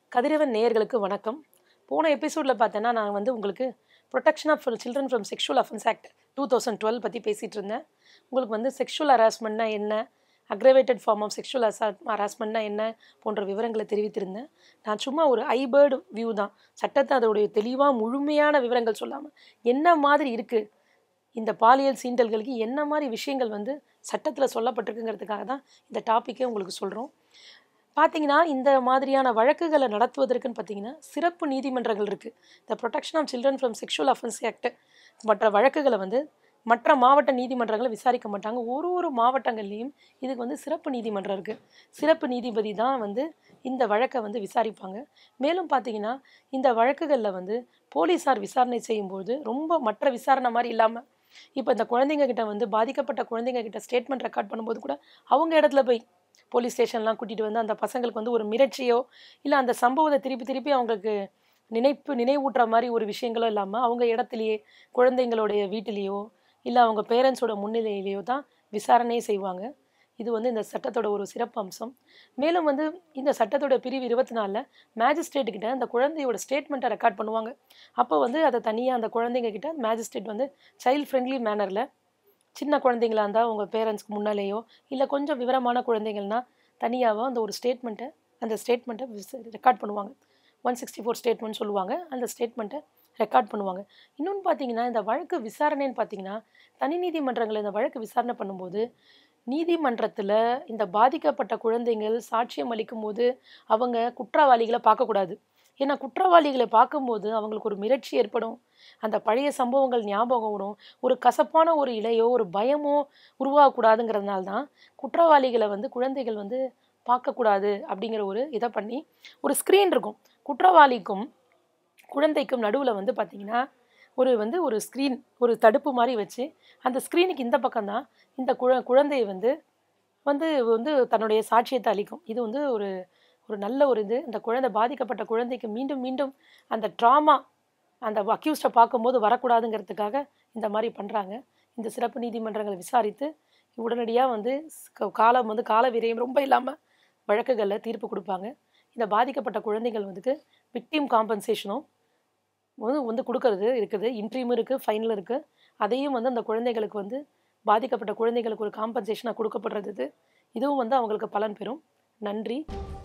கதிரவன் நேயர்களுக்கு வணக்கம் போன எபிசோடில் பார்த்தேன்னா நான் வந்து உங்களுக்கு protection of children from sexual offence act two thousand twelve பற்றி பேசிகிட்டு இருந்தேன் உங்களுக்கு வந்து செக்ஷுவல் ஹராஸ்மெண்ட்னா என்ன அக்ரவேட்டட் ஃபார்ம் ஆஃப் செக்ஷுவல் அசா ஹராஸ்மெண்ட்னா என்ன போன்ற விவரங்களை தெரிவித்திருந்தேன் நான் சும்மா ஒரு ஐபேர்டு வியூ தான் சட்டத்தை அதோடைய தெளிவாக முழுமையான விவரங்கள் சொல்லாமல் என்ன மாதிரி இருக்குது இந்த பாலியல் சீண்டல்களுக்கு என்ன மாதிரி விஷயங்கள் வந்து சட்டத்தில் சொல்லப்பட்டிருக்குங்கிறதுக்காக தான் இந்த டாப்பிக்கே உங்களுக்கு சொல்கிறோம் பார்த்தீங்கன்னா இந்த மாதிரியான வழக்குகளை நடத்துவதற்குன்னு பார்த்தீங்கன்னா சிறப்பு நீதிமன்றங்கள் இருக்குது இந்த protection of children from sexual offence act மற்ற வழக்குகளை வந்து மற்ற மாவட்ட நீதிமன்றங்களை விசாரிக்க மாட்டாங்க ஒரு ஒரு மாவட்டங்கள்லேயும் இதுக்கு வந்து சிறப்பு நீதிமன்றம் இருக்குது சிறப்பு நீதிபதி தான் வந்து இந்த வழக்கை வந்து விசாரிப்பாங்க மேலும் பார்த்தீங்கன்னா இந்த வழக்குகளில் வந்து போலீஸார் விசாரணை செய்யும்போது ரொம்ப மற்ற விசாரணை மாதிரி இல்லாமல் இப்போ இந்த குழந்தைங்க கிட்ட வந்து பாதிக்கப்பட்ட குழந்தைங்க கிட்ட ஸ்டேட்மெண்ட் ரெக்கார்ட் பண்ணும்போது கூட அவங்க இடத்துல போய் போலீஸ் ஸ்டேஷன்லாம் கூட்டிகிட்டு வந்து அந்த பசங்களுக்கு வந்து ஒரு மிரட்சியோ இல்லை அந்த சம்பவத்தை திருப்பி திருப்பி அவங்களுக்கு நினைப்பு நினைவூட்டுற மாதிரி ஒரு விஷயங்களோ இல்லாமல் அவங்க இடத்துலையே குழந்தைங்களுடைய வீட்டிலேயோ இல்லை அவங்க பேரண்ட்ஸோட முன்னிலையிலேயோ தான் விசாரணையே செய்வாங்க இது வந்து இந்த சட்டத்தோட ஒரு சிறப்பு அம்சம் மேலும் வந்து இந்த சட்டத்தோட பிரிவு இருபத்தி நாலில் மேஜிஸ்ட்ரேட் கிட்ட அந்த குழந்தையோட ஸ்டேட்மெண்ட்டை ரெக்கார்ட் பண்ணுவாங்க அப்போ வந்து அதை தனியாக அந்த குழந்தைங்க கிட்ட மேஜிஸ்ட்ரேட் வந்து சைல்ட் ஃப்ரெண்ட்லி மேனரில் சின்ன குழந்தைங்களா இருந்தால் உங்கள் பேரண்ட்ஸ்க்கு முன்னாலேயோ இல்லை கொஞ்சம் விவரமான குழந்தைங்கள்னா தனியாகவோ அந்த ஒரு ஸ்டேட்மெண்ட்டை அந்த ஸ்டேட்மெண்ட்டை ரெக்கார்ட் பண்ணுவாங்க ஒன் சிக்ஸ்டி ஃபோர் ஸ்டேட்மெண்ட் சொல்லுவாங்க அந்த ஸ்டேட்மெண்ட்டை ரெக்கார்ட் பண்ணுவாங்க இன்னொன்று பார்த்தீங்கன்னா இந்த வழக்கு விசாரணைன்னு பார்த்தீங்கன்னா தனி நீதிமன்றங்கள் இந்த வழக்கு விசாரணை பண்ணும்போது நீதிமன்றத்தில் இந்த பாதிக்கப்பட்ட குழந்தைகள் சாட்சியம் அளிக்கும் போது அவங்க குற்றவாளிகளை பார்க்கக்கூடாது ஏன்னா குற்றவாளிகளை பார்க்கும்போது அவங்களுக்கு ஒரு மிரட்சி ஏற்படும் அந்த பழைய சம்பவங்கள் ஞாபகம் வரும் ஒரு கசப்பான ஒரு இலையோ ஒரு பயமோ உருவாகக்கூடாதுங்கிறதுனால தான் குற்றவாளிகளை வந்து குழந்தைகள் வந்து பார்க்கக்கூடாது அப்படிங்கிற ஒரு இதை பண்ணி ஒரு ஸ்க்ரீன் இருக்கும் குற்றவாளிக்கும் குழந்தைக்கும் நடுவில் வந்து பார்த்திங்கன்னா ஒரு வந்து ஒரு ஸ்க்ரீன் ஒரு தடுப்பு மாதிரி வச்சு அந்த ஸ்க்ரீனுக்கு இந்த பக்கம்தான் இந்த குழ குழந்தையை வந்து வந்து வந்து தன்னுடைய சாட்சியத்தை அளிக்கும் இது வந்து ஒரு ஒரு நல்ல ஒரு இது இந்த குழந்தை பாதிக்கப்பட்ட குழந்தைக்கு மீண்டும் மீண்டும் அந்த ட்ராமா அந்த அக்யூஸ்டை பார்க்கும்போது வரக்கூடாதுங்கிறதுக்காக இந்த மாதிரி பண்ணுறாங்க இந்த சிறப்பு நீதிமன்றங்களை விசாரித்து உடனடியாக வந்து க- காலம் வந்து கால விரயம் ரொம்ப இல்லாமல் வழக்குகளில் தீர்ப்பு கொடுப்பாங்க இந்த பாதிக்கப்பட்ட குழந்தைகள் வந்துக்கு விக்டிம் காம்பன்சேஷனும் வந்து வந்து கொடுக்கறது இருக்குது இன்ட்ரீமும் இருக்குது ஃபைனல் இருக்குது அதையும் வந்து அந்த குழந்தைகளுக்கு வந்து பாதிக்கப்பட்ட குழந்தைகளுக்கு ஒரு காம்பன்சேஷனாக கொடுக்கப்படுறது இது இதுவும் வந்து அவங்களுக்கு பலன் பெறும் நன்றி